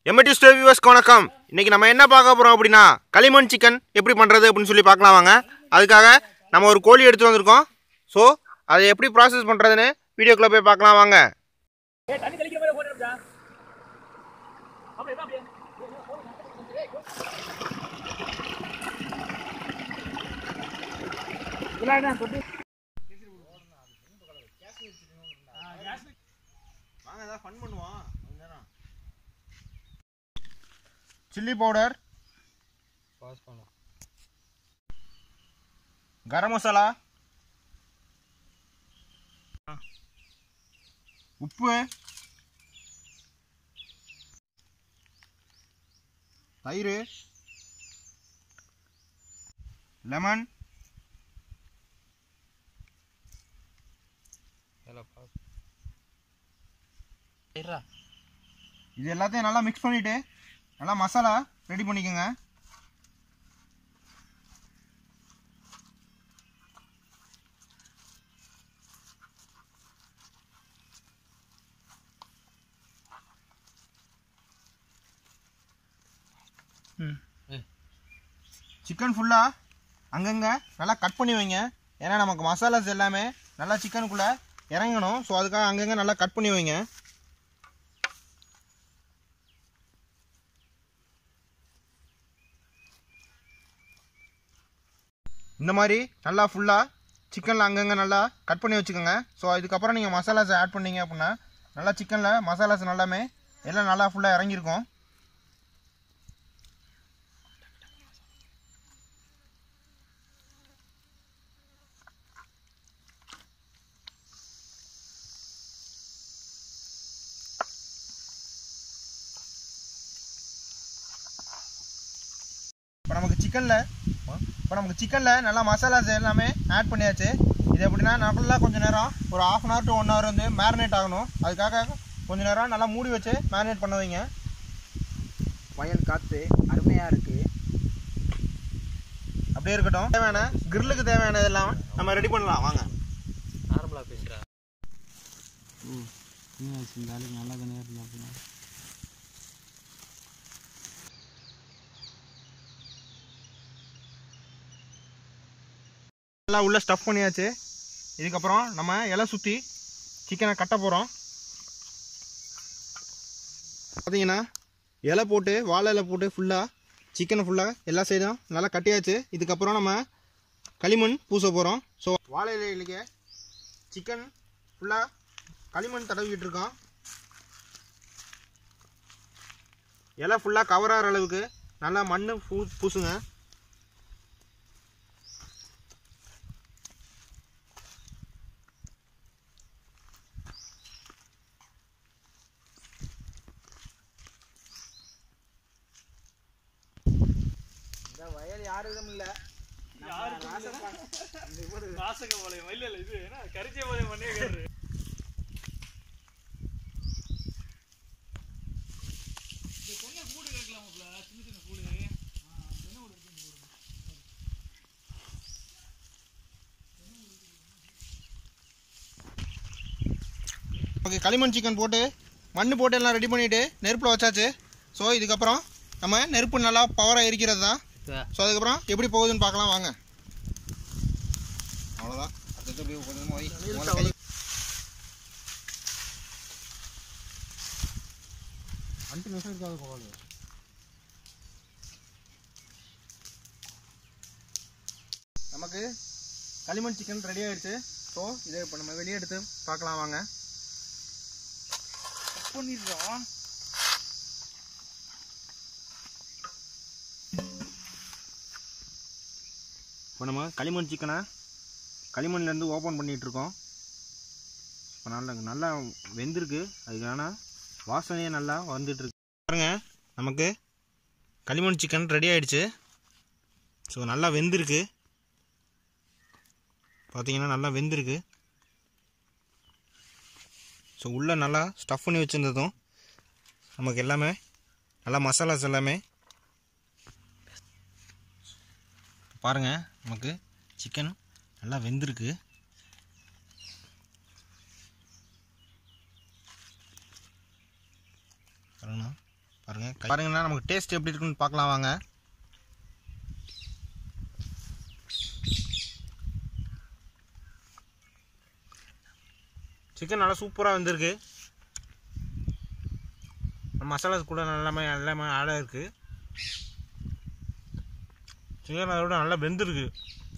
எம்எட்டி ஸ்டோ வியூவர்ஸ்க்கு வணக்கம் இன்னைக்கு நம்ம என்ன பார்க்க போகிறோம் அப்படின்னா களிமண் சிக்கன் எப்படி பண்ணுறது அப்படின்னு சொல்லி பார்க்கலாம் வாங்க அதுக்காக நம்ம ஒரு கோழி எடுத்து வந்திருக்கோம் ஸோ அதை எப்படி ப்ராசஸ் பண்ணுறதுன்னு வீடியோக்குள்ளே போய் பார்க்கலாம் வாங்க வாங்க ஏதாவது ஃபன் பண்ணுவோம் சில்லி பவுடர் கரம் மசாலா உப்பு தயிர் லெமன் இது எல்லாத்தையும் நல்லா மிக்ஸ் பண்ணிட்டு நல்லா மசாலா ரெடி பண்ணிக்கோங்க சிக்கன் ஃபுல்லாக அங்கங்கே நல்லா கட் பண்ணி வைங்க ஏன்னா நமக்கு மசாலாஸ் எல்லாமே நல்லா சிக்கனுக்குள்ளே இறங்கணும் ஸோ அதுக்காக அங்கங்கே நல்லா கட் பண்ணி வைங்க இந்த மாதிரி நல்லா ஃபுல்லாக சிக்கனில் அங்கங்கே நல்லா கட் பண்ணி வச்சுக்கோங்க ஸோ இதுக்கப்புறம் நீங்கள் மசாலாஸ் ஆட் பண்ணீங்க அப்படின்னா நல்லா சிக்கனில் மசாலாஸ் நல்லாமே எல்லாம் நல்லா ஃபுல்லாக இறங்கியிருக்கும் இப்போ நமக்கு சிக்கனில் இப்போ நமக்கு சிக்கனில் நல்லா மசாலாஸ் எல்லாமே ஆட் பண்ணியாச்சு இது எப்படின்னா நல்லா கொஞ்சம் நேரம் ஒரு half an hour to one hour வந்து மேரினேட் ஆகணும் அதுக்காக கொஞ்சம் நேரம் நல்லா மூடி வச்சு மேரினேட் பண்ண வைங்க வயல் காற்று அருமையாக இருக்குது அப்படியே இருக்கட்டும் தேவையான கிரில்லுக்கு தேவையான இதெல்லாம் நம்ம ரெடி பண்ணலாம் வாங்க நார்மலாக பேசுகிறா ம் இந்த வேலைக்கு நல்லா தானே இருந்தா அப்படின்னா நல்லா உள்ள ஸ்டஃப் பண்ணியாச்சு இதுக்கப்புறம் நம்ம இலை சுற்றி சிக்கனை கட்ட போகிறோம் பார்த்தீங்கன்னா இலை போட்டு வாழை இலை போட்டு ஃபுல்லாக சிக்கனை ஃபுல்லாக எல்லா சைடும் நல்லா கட்டியாச்சு இதுக்கப்புறம் நம்ம களிமண் பூச போகிறோம் ஸோ வாழை இலையிலேயே சிக்கன் ஃபுல்லாக களிமண் தடவிக்கிட்டு இருக்கோம் இலை ஃபுல்லாக கவர் ஆகிற அளவுக்கு நல்லா மண் பூ பூசுங்க இந்த வயல் யாருக்கும் இல்லை ராசகபாளையம் இல்ல இல்ல இது என்ன கரிச்சபாளையம் பண்ணே கேரு ஓகே களிமண் சிக்கன் போட்டு மண் போட்டு எல்லாம் ரெடி பண்ணிவிட்டு நெருப்பில் வச்சாச்சு ஸோ இதுக்கப்புறம் நம்ம நெருப்பு நல்லா பவராக எரிக்கிறது தான் ஸோ அதுக்கப்புறம் எப்படி போகுதுன்னு பார்க்கலாம் வாங்க அவ்வளோதான் அடுத்தது அப்படியே கொஞ்சமா வை. முதல்ல கை- அஞ்சு நிமிஷம் இருக்காது போகாது நமக்கு களிமண் சிக்கன் ரெடி ஆயிடுச்சு ஸோ இதை இப்போ நம்ம வெளியே எடுத்து பார்க்கலாம் வாங்க பண்ணிடுறோம் இப்போ நம்ம களிமண் சிக்கனை களிமண்லேருந்து ஓப்பன் பண்ணிகிட்ருக்கோம் இப்போ நல்லா நல்லா வெந்திருக்கு அதுக்கான வாசனையே நல்லா வந்துட்டுருக்கு பாருங்க நமக்கு களிமண் சிக்கன் ரெடி ஆயிடுச்சு ஸோ நல்லா வெந்திருக்கு பார்த்தீங்கன்னா நல்லா வெந்திருக்கு ஸோ உள்ளே நல்லா ஸ்டஃப் பண்ணி வச்சுருந்ததும் நமக்கு எல்லாமே நல்லா மசாலாஸ் எல்லாமே பாருங்க நமக்கு சிக்கன் நல்லா வெந்திருக்கு பாருங்கண்ணா பாருங்க பாருங்கன்னா நமக்கு டேஸ்ட் எப்படி இருக்குன்னு பார்க்கலாம் வாங்க சிக்கன் நல்லா சூப்பராக வந்திருக்கு மசாலாஸ் கூட எல்லாமே எல்லாமே ஆடாக இருக்குது சிக்கன் அதோட நல்லா வெந்திருக்கு